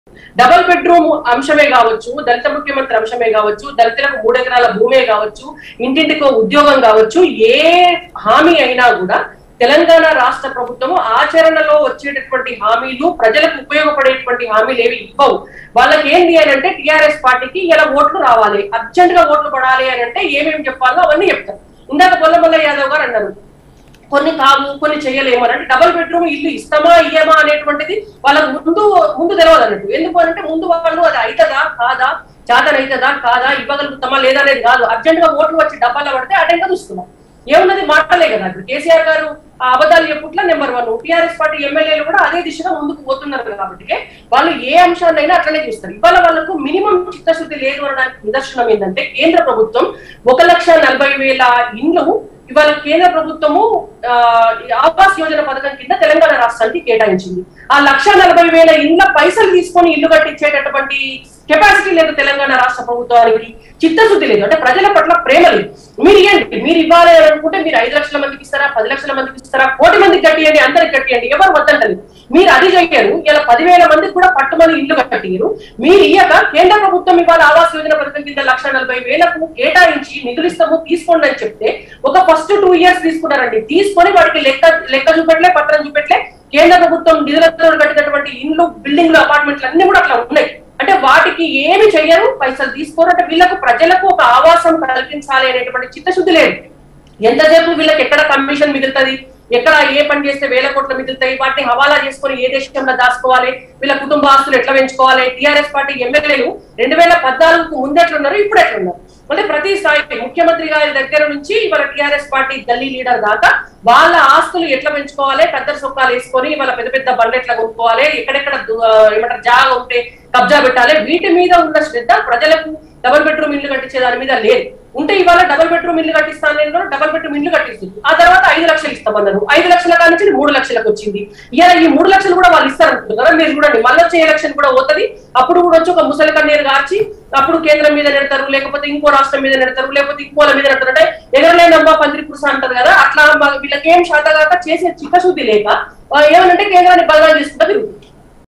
double bedroom అంశమే కావచ్చు దళిత ముఖ్యమంత్రి అంశమే కావచ్చు దళితులకు మూడు ఎకరాల భూమే కావచ్చు ఇంటింటికో ఉద్యోగం కావచ్చు ఏ హామీ అయినా కూడా తెలంగాణ రాష్ట్ర ప్రభుత్వము ఆచరణలో వచ్చేటటువంటి హామీలు ప్రజలకు ఉపయోగపడేటువంటి హామీలు ఏవి ఇవ్వవు వాళ్ళకి ఏంటి అని అంటే టిఆర్ఎస్ పార్టీకి ఇలా ఓట్లు రావాలి అర్జెంట్ గా ఓట్లు పడాలి అని అంటే ఏమేమి చెప్పాలో అవన్నీ చెప్తారు ఇందాక పొల్లమల్ల యాదవ్ గారు అన్నారు కొన్ని కావు కొన్ని చేయలేము అని అంటే డబుల్ బెడ్రూమ్ ఇల్లు ఇస్తామా ఇయ్యమా అనేటువంటిది వాళ్ళకు ముందు ముందు తెలియదు అన్నట్టు ఎందుకు అంటే ముందు వాళ్ళు అది అవుతుందా కాదా చాతన అవుతుందా కాదా ఇవ్వగలుగుతామా లేదా అనేది కాదు అర్జెంట్ గా ఓట్లు వచ్చి డబ్బాలో పడితే అటెండ్ చూస్తున్నాం ఏమున్నది మాటలే కదా ఇప్పుడు కేసీఆర్ గారు ఆ అబద్ధాలు చెప్పుట్లా నెంబర్ వన్ టీఆర్ఎస్ పార్టీ ఎమ్మెల్యేలు కూడా అదే దిశగా ముందుకు పోతున్నారు కాబట్టి వాళ్ళు ఏ అంశాన్నైనా అట్లనే చూస్తారు ఇవాళ వాళ్ళకు మినిమం చిత్తశుద్ధి లేదు అనడానికి నిదర్శనం ఏంటంటే కేంద్ర ప్రభుత్వం ఒక లక్ష నలభై వేల ఇండ్లు ఇవాళ కేంద్ర ప్రభుత్వము ఆ, ఆవాస్ యోజన పథకం కింద తెలంగాణ రాష్ట్రానికి కేటాయించింది ఆ లక్ష నలభై వేల ఇండ్ల పైసలు తీసుకొని ఇల్లు కట్టించేటటువంటి కెపాసిటీ లేదు తెలంగాణ రాష్ట్ర ప్రభుత్వానికి చిత్తశుద్ధి లేదు అంటే ప్రజల పట్ల ప్రేమ లేదు మీరు ఇవ్వండి మీరు ఇవ్వాలి అని అనుకుంటే మీరు ఐదు లక్షల మందికి ఇస్తారా పది లక్షల మందికి ఇస్తారా కోటి మందికి కట్టియండి అందరికి కట్టియండి ఎవరు వద్దంటలేదు మీరు అది చెయ్యరు ఇలా పదివేల మందికి కూడా పట్టుమని ఇల్లు కట్టియరు మీరు ఇయ్యక కేంద్ర ప్రభుత్వం ఇవాళ ఆవాస్ యోజన పథకం కింద లక్ష నలభై వేలకు కేటాయించి నిధులు ఇస్తాము తీసుకోండి అని చెప్తే ఒక ఫస్ట్ టూ ఇయర్స్ తీసుకున్నారండి తీసుకొని వాడికి లెక్క లెక్క చూపెట్టలే పత్రం చూపెట్టలే కేంద్ర ప్రభుత్వం నిధులతో కట్టినటువంటి ఇండ్లు బిల్డింగ్లు అపార్ట్మెంట్లు అన్ని కూడా అట్లా ఉన్నాయి అంటే వాటికి ఏమి చెయ్యరు పైసలు తీసుకోరు అంటే వీళ్ళకు ప్రజలకు ఒక ఆవాసం కల్పించాలి అనేటువంటి చిత్తశుద్ధి లేదు ఎంతసేపు వీళ్ళకి ఎక్కడ కమిషన్ మిగులుతుంది ఎక్కడ ఏ పని చేస్తే వేల కోట్లు మిగులుతాయి వాటిని హవాలా చేసుకొని ఏ దేశంలో దాచుకోవాలి వీళ్ళ కుటుంబ ఆస్తులు ఎట్లా పెంచుకోవాలి టిఆర్ఎస్ పార్టీ ఎమ్మెల్యేలు రెండు వేల పద్నాలుగుకు ముందు ఎట్లున్నారు ఇప్పుడు ఎట్లున్నారు అంటే ప్రతి స్థాయి ముఖ్యమంత్రి గారి దగ్గర నుంచి ఇవాళ టిఆర్ఎస్ పార్టీ గల్లీ లీడర్ దాకా వాళ్ళ ఆస్తులు ఎట్లా పెంచుకోవాలి పెద్ద సొక్కాలు వేసుకొని వాళ్ళ పెద్ద పెద్ద బండ్లు ఎట్లా కొనుక్కోవాలి ఎక్కడెక్కడ దు- ఆ, ఏమంటారు జాగా ఉంటే కబ్జా పెట్టాలి వీటి మీద ఉన్న శ్రద్ధ ప్రజలకు డబుల్ బెడ్రూమ్ ఇల్లు కట్టించే దాని మీద లేదు ఉంటే ఇవాళ డబుల్ బెడ్రూమ్ ఇల్లు కట్టిస్తాను నేను డబుల్ బెడ్రూమ్ ఇల్లు కట్టిస్తుంది ఆ తర్వాత ఐదు లక్షలు ఇస్తామన్నారు ఐదు లక్షల కాడి నుంచి మూడు లక్షలకు వచ్చింది ఇవాళ ఈ మూడు లక్షలు కూడా వాళ్ళు ఇస్తారు అనుకుంటున్నారు మీరు చూడండి మళ్ళీ వచ్చే ఎలక్షన్ కూడా పోతుంది అప్పుడు కూడా వచ్చి ఒక ముసలి కన్నీరు కార్చి అప్పుడు కేంద్రం మీద నెడతారు లేకపోతే ఇంకో రాష్ట్రం మీద నెడతారు లేకపోతే ఇంకోల మీద నెడతారు అంటే ఎగరలేనమ్మా పందిరి పురుష అంటారు కదా అట్లా మా- వీళ్ళకేం శాతగాక చేసే చిత్తశుద్ధి లేక ఆ, ఏమనంటే కేంద్రాన్ని బలగా చేసుకుంటా తిరుగుతుంది